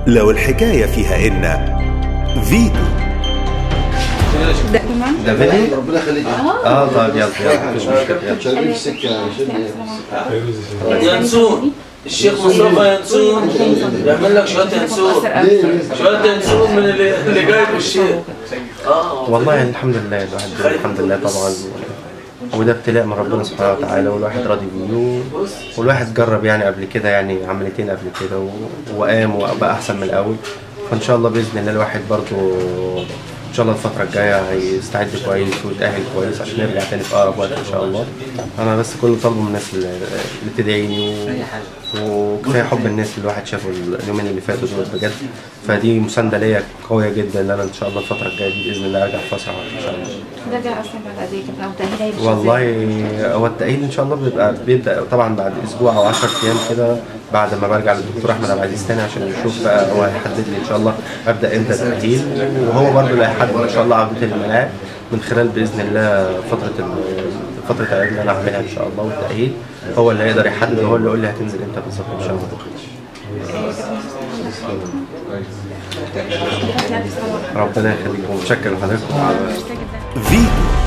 لو الحكاية فيها إن فيتو ده كمان ده فيديو؟ ربنا يخليك اه طيب يلا يلا مفيش مشكلة يلا. شغالين في السكه عشان ينسون الشيخ مصطفى ينسون يعمل لك شويه ينسون شويه ينسون من اللي اللي جايبه الشيخ اه والله يعني الحمد لله الواحد بيقول الحمد لله طبعا وده ابتلاء من ربنا سبحانه وتعالى والواحد راضي بيه والواحد جرب يعني قبل كده يعني عمليتين قبل كده و- وقام وبقى احسن من الاول فان شاء الله باذن الله الواحد برضو ان شاء الله الفترة الجاية هيستعد كويس ويتأهل كويس عشان يرجع تاني في أقرب وقت إن شاء الله. أنا بس كل طالبه من الناس اللي اللي تدعيني و... وكفاية حب الناس اللي الواحد شافه اليومين اللي فاتوا دول بجد فدي مساندة ليا قوية جدا إن أنا إن شاء الله الفترة الجاية دي بإذن الله أرجع في أسرع وقت إن شاء الله. ده جاي اصلا بعد قد ايه كده او تاهيل هيمشي والله هو التأهيل إن شاء الله بيبقى بيبدأ طبعا بعد أسبوع أو 10 أيام كده بعد ما برجع للدكتور أحمد عبد العزيز تاني عشان يشوف بقى هو هيحدد لي إن شاء الله أبدأ إمتى التأهيل وهو برضه اللي هيحدد إن شاء الله عودة الملاعب من خلال بإذن الله فترة ال- فترة العلاج اللي أنا هعملها إن شاء الله والتأهيل هو اللي هيقدر يحدد وهو اللي يقول لي هتنزل إمتى بالظبط إن شاء الله. ربنا يخليكم ومتشكر لحضرتك فيتو